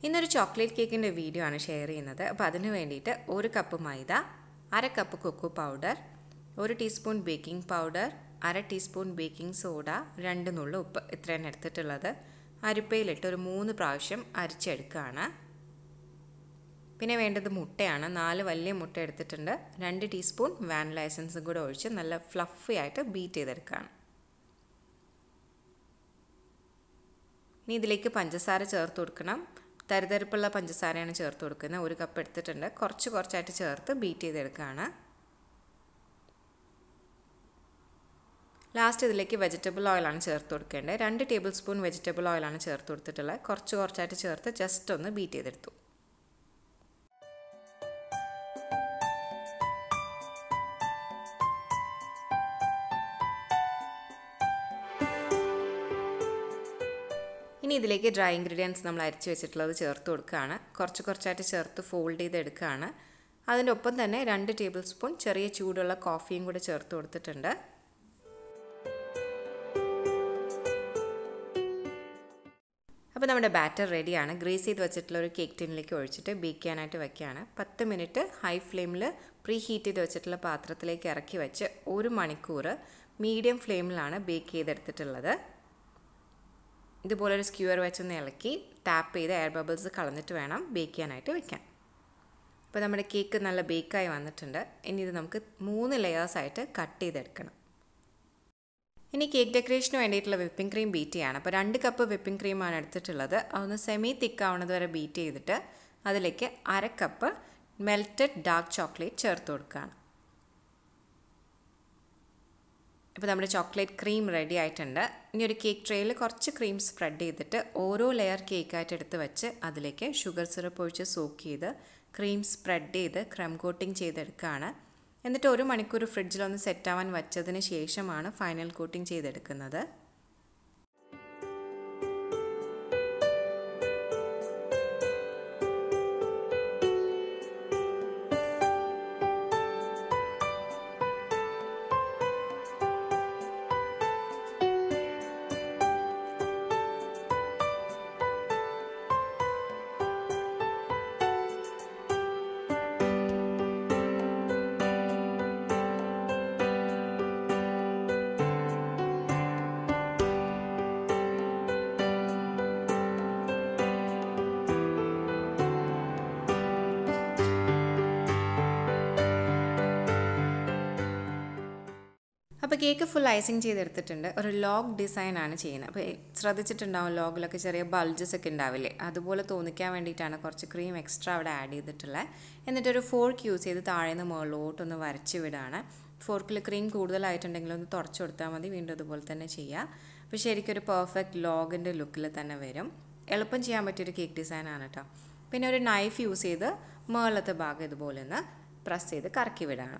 ഇന്നൊരു ചോക്ലേറ്റ് കേക്കിൻ്റെ വീഡിയോ ആണ് ഷെയർ ചെയ്യുന്നത് അപ്പോൾ അതിന് വേണ്ടിയിട്ട് ഒരു കപ്പ് മൈദ അര കപ്പ് കൊക്കോ പൗഡർ ഒരു ടീസ്പൂൺ ബേക്കിംഗ് പൗഡർ അര ടീസ്പൂൺ ബേക്കിംഗ് സോഡ രണ്ട് നുള്ളു ഉപ്പ് ഇത്രയാണ് എടുത്തിട്ടുള്ളത് അരിപ്പയിലിട്ട് ഒരു മൂന്ന് പ്രാവശ്യം അരിച്ചെടുക്കുകയാണ് പിന്നെ വേണ്ടത് മുട്ടയാണ് നാല് വലിയ മുട്ട എടുത്തിട്ടുണ്ട് രണ്ട് ടീസ്പൂൺ വാനില എസൻസും കൂടെ ഒഴിച്ച് നല്ല ഫ്ലഫി ആയിട്ട് ബീറ്റ് ചെയ്തെടുക്കുകയാണ് ഇനി ഇതിലേക്ക് പഞ്ചസാര ചേർത്ത് കൊടുക്കണം തരിതരിപ്പുള്ള പഞ്ചസാരയാണ് ചേർത്ത് കൊടുക്കുന്നത് ഒരു കപ്പ് എടുത്തിട്ടുണ്ട് കുറച്ച് കുറച്ചായിട്ട് ചേർത്ത് ബീറ്റ് ചെയ്തെടുക്കുകയാണ് ലാസ്റ്റ് ഇതിലേക്ക് വെജിറ്റബിൾ ഓയിലാണ് ചേർത്ത് കൊടുക്കേണ്ടത് രണ്ട് ടേബിൾ സ്പൂൺ വെജിറ്റബിൾ ഓയിലാണ് ചേർത്ത് കൊടുത്തിട്ടുള്ളത് കുറച്ച് കുറച്ചായിട്ട് ചേർത്ത് ജസ്റ്റ് ഒന്ന് ബീറ്റ് ചെയ്തെടുത്തു ഇനി ഇതിലേക്ക് ഡ്രൈ ഇൻഗ്രീഡിയൻസ് നമ്മൾ അരിച്ച് വെച്ചിട്ടുള്ളത് ചേർത്ത് കൊടുക്കുകയാണ് കുറച്ച് കുറച്ചായിട്ട് ചേർത്ത് ഫോൾഡ് ചെയ്ത് എടുക്കുകയാണ് അതിൻ്റെ ഒപ്പം തന്നെ രണ്ട് ടേബിൾ സ്പൂൺ ചെറിയ ചൂടുള്ള കോഫിയും കൂടെ ചേർത്ത് കൊടുത്തിട്ടുണ്ട് അപ്പോൾ നമ്മുടെ ബാറ്റർ റെഡിയാണ് ഗ്രീസ് ചെയ്ത് വെച്ചിട്ടുള്ള ഒരു കേക്ക് ടിന്നിലേക്ക് ഒഴിച്ചിട്ട് ബേക്ക് ചെയ്യാനായിട്ട് വെക്കുകയാണ് പത്ത് മിനിറ്റ് ഹൈ ഫ്ലെയിമിൽ പ്രീ ഹീറ്റ് ചെയ്ത് വെച്ചിട്ടുള്ള പാത്രത്തിലേക്ക് ഇറക്കി വെച്ച് ഒരു മണിക്കൂർ മീഡിയം ഫ്ലെയിമിലാണ് ബേക്ക് ചെയ്തെടുത്തിട്ടുള്ളത് ഇതുപോലെ ഒരു സ്ക്യൂർ വെച്ചൊന്ന് ഇളക്കി ടാപ്പ് ചെയ്ത് എയർ ബബിൾസ് കളഞ്ഞിട്ട് വേണം ബേക്ക് ചെയ്യാനായിട്ട് വെക്കാൻ അപ്പോൾ നമ്മുടെ കേക്ക് നല്ല ബേക്കായി വന്നിട്ടുണ്ട് ഇനി ഇത് നമുക്ക് മൂന്ന് ലെയേഴ്സായിട്ട് കട്ട് ചെയ്തെടുക്കണം ഇനി കേക്ക് ഡെക്കറേഷന് വേണ്ടിയിട്ടുള്ള വിപ്പിംഗ് ക്രീം ബീറ്റ് ചെയ്യാണ് അപ്പോൾ രണ്ട് കപ്പ് വിപ്പിംഗ് ക്രീമാണ് എടുത്തിട്ടുള്ളത് അതൊന്ന് സെമി തിക്കാവുന്നത് വരെ ബീറ്റ് ചെയ്തിട്ട് അതിലേക്ക് അര കപ്പ് മെൽറ്റഡ് ഡാർക്ക് ചോക്ലേറ്റ് ചേർത്ത് കൊടുക്കുകയാണ് ഇപ്പോൾ നമ്മുടെ ചോക്ലേറ്റ് ക്രീം റെഡി ആയിട്ടുണ്ട് ഇനി ഒരു കേക്ക് ട്രേയിൽ കുറച്ച് ക്രീം സ്പ്രെഡ് ചെയ്തിട്ട് ഓരോ ലെയർ കേക്കായിട്ട് എടുത്ത് വെച്ച് അതിലേക്ക് ഷുഗർ സിറപ്പ് ഒഴിച്ച് സോക്ക് ചെയ്ത് ക്രീം സ്പ്രെഡ് ചെയ്ത് ക്രം കോട്ടിംഗ് ചെയ്തെടുക്കുകയാണ് എന്നിട്ട് ഒരു മണിക്കൂർ ഫ്രിഡ്ജിലൊന്ന് സെറ്റാവാൻ വച്ചതിന് ശേഷമാണ് ഫൈനൽ കോട്ടിംഗ് ചെയ്തെടുക്കുന്നത് അപ്പോൾ കേക്ക് ഫുൾ ഐസിങ് ചെയ്തെടുത്തിട്ടുണ്ട് ഒരു ലോഗ് ഡിസൈൻ ആണ് ചെയ്യുന്നത് അപ്പോൾ ശ്രദ്ധിച്ചിട്ടുണ്ടാവും ലോഗിലൊക്കെ ചെറിയ ബൾജസ് ഒക്കെ ഉണ്ടാവില്ലേ അതുപോലെ തോന്നിക്കാൻ വേണ്ടിയിട്ടാണ് കുറച്ച് ക്രീം എക്സ്ട്രാ അവിടെ ആഡ് ചെയ്തിട്ടുള്ളത് എന്നിട്ടൊരു ഫോർക്ക് യൂസ് ചെയ്ത് താഴെ നിന്ന് മുകളിലോട്ടൊന്ന് വരച്ച് വിടാണ് ഫോർക്കിൽ ക്രീം കൂടുതലായിട്ടുണ്ടെങ്കിൽ ഒന്ന് തുടച്ചു കൊടുത്താൽ മതി വീണ്ടും അതുപോലെ തന്നെ ചെയ്യാം അപ്പോൾ ശരിക്കും ഒരു പെർഫെക്റ്റ് ലോഗിൻ്റെ ലുക്കിൽ തന്നെ വരും എളുപ്പം ചെയ്യാൻ പറ്റിയൊരു കേക്ക് ഡിസൈനാണ് കേട്ടോ പിന്നെ ഒരു നൈഫ് യൂസ് ചെയ്ത് മുകളിലത്തെ ഭാഗം ഇതുപോലെ ഒന്ന് പ്രസ് ചെയ്ത് കറക്കി വിടാണ്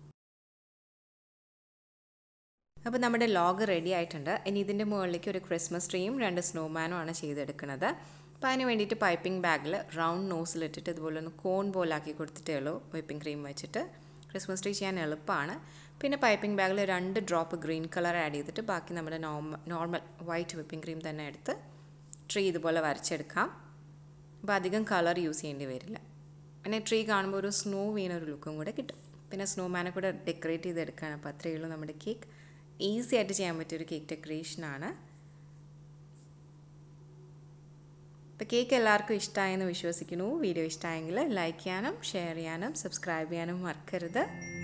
അപ്പോൾ നമ്മുടെ ലോഗ് റെഡി ആയിട്ടുണ്ട് ഇനി ഇതിൻ്റെ മുകളിലേക്ക് ഒരു ക്രിസ്മസ് ട്രീയും രണ്ട് സ്നോമാനും ആണ് ചെയ്തെടുക്കുന്നത് അപ്പോൾ അതിന് വേണ്ടിയിട്ട് പൈപ്പിംഗ് ബാഗിൽ റൗണ്ട് നോസിലിട്ടിട്ട് ഇതുപോലെ ഒന്ന് കോൺ പോലാക്കി കൊടുത്തിട്ടേ ഉള്ളൂ വൈപ്പിംഗ് ക്രീം വെച്ചിട്ട് ക്രിസ്മസ് ട്രീ ചെയ്യാൻ എളുപ്പമാണ് പിന്നെ പൈപ്പിംഗ് ബാഗിൽ രണ്ട് ഡ്രോപ്പ് ഗ്രീൻ കളർ ആഡ് ചെയ്തിട്ട് ബാക്കി നമ്മുടെ normal normal white whipping cream തന്നെ എടുത്ത് ട്രീ ഇതുപോലെ വരച്ചെടുക്കാം അപ്പോൾ അധികം കളർ യൂസ് ചെയ്യേണ്ടി വരില്ല പിന്നെ ട്രീ കാണുമ്പോൾ ഒരു സ്നോ വീണ ഒരു ലുക്കും കൂടെ കിട്ടും പിന്നെ സ്നോമാനെ കൂടെ ഡെക്കറേറ്റ് ചെയ്തെടുക്കുകയാണ് അപ്പോൾ അത്രയേ ഉള്ളൂ നമ്മുടെ കേക്ക് ഈസി ആയിട്ട് ചെയ്യാൻ പറ്റിയൊരു കേക്ക് ഡെക്കറേഷനാണ് അപ്പോൾ കേക്ക് എല്ലാവർക്കും ഇഷ്ടമായെന്ന് വിശ്വസിക്കുന്നു വീഡിയോ ഇഷ്ടമായെങ്കിൽ ലൈക്ക് ചെയ്യാനും ഷെയർ ചെയ്യാനും സബ്സ്ക്രൈബ് ചെയ്യാനും മറക്കരുത്